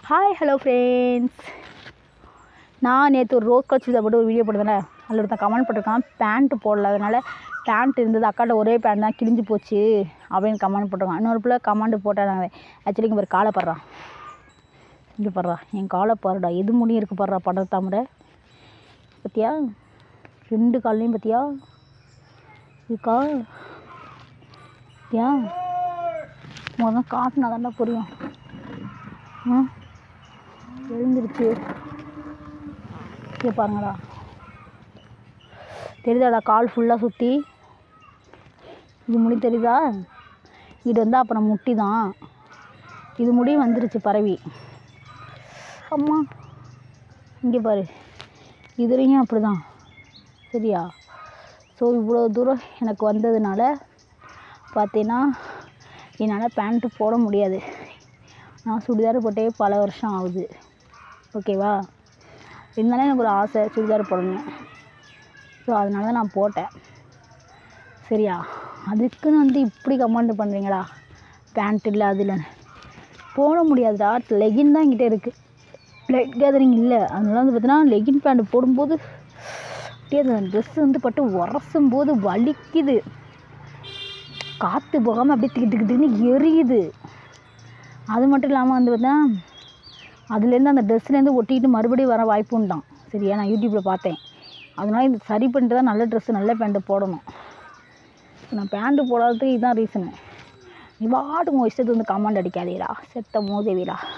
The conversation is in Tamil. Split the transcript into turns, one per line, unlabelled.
ஹாய் ஹலோ ஃப்ரெண்ட்ஸ் நான் நேற்று ஒரு ரோஸ் கலர் சுடிதார் போட்டு ஒரு வீடியோ போட்டிருந்தேன் அதில் ஒருத்தன் கமெண்ட் போட்டிருக்கான் பேண்ட்டு போடல அதனால் பேண்ட் இருந்தது அக்காட்ட ஒரே பேண்ட் தான் கிழிஞ்சு போச்சு அப்படின்னு கமெண்ட் போட்டிருக்கான் இன்னொரு பிள்ளை கமெண்ட் போட்டால் நாங்கள் ஆக்சுவலி இங்கே ஒரு காலை படுறா இங்கே படுறா என் காலை பாருடா எது முடியும் இருக்கு பாடுறா படம் தாமரை பார்த்தியா ரெண்டு கால்லையும் பார்த்தியா இருக்கா பார்த்தியா முதல்ல காட்டினா தாண்டா புரியும் ஆ எழுந்திருச்சு இங்கே பாருங்கடா தெரியுதாடா கால் ஃபுல்லாக சுற்றி இது முடி தெரியுதா இது வந்து அப்புறம் முட்டி தான் இது முடி வந்துருச்சு பரவி அம்மா இங்கே பாரு இதுலேயும் அப்படி தான் சரியா ஸோ இவ்வளோ தூரம் எனக்கு வந்ததுனால பார்த்தீங்கன்னா என்னால் பேண்ட்டு போட முடியாது நான் சுடிதார் போட்டே பல வருஷம் ஆகுது ஓகேவா இருந்தாலும் எனக்கு ஒரு ஆசை சுடிதார் போடணும் ஸோ அதனால தான் நான் போட்டேன் சரியா அதுக்குன்னு வந்து இப்படி கமெண்ட் பண்ணுறீங்களா பேண்ட் இல்லை அது இல்லைன்னு போட முடியாதுடா லெகின் தான் என்கிட்ட இருக்குது லெக் கேதரிங் இல்லை அதனால வந்து பார்த்தீங்கன்னா லெகின் பேண்ட் போடும்போது அப்படியே அந்த ட்ரெஸ் வந்து பட்டு உரசும் போது வலிக்குது காற்று போகாமல் அப்படியே திக்கு திக்கு திக்குன்னு எரியுது அது மட்டும் இல்லாமல் வந்து பார்த்தா அதுலேருந்து அந்த ட்ரெஸ்லேருந்து ஒட்டிக்கிட்டு மறுபடியும் வர வாய்ப்பு உண்டாம் சரியா நான் யூடியூப்பில் பார்த்தேன் அதனால் இது சரி பண்ணிட்டு தான் நல்ல ட்ரெஸ்ஸு நல்ல பேண்ட்டு போடணும் நான் பேண்ட்டு போடாததுக்கு இதுதான் ரீசனு நீ பாட்டுக்கு உங்கள் இஷ்டத்துக்கு வந்து கமெண்ட் அடிக்காதீடா செத்த மோதேவிடா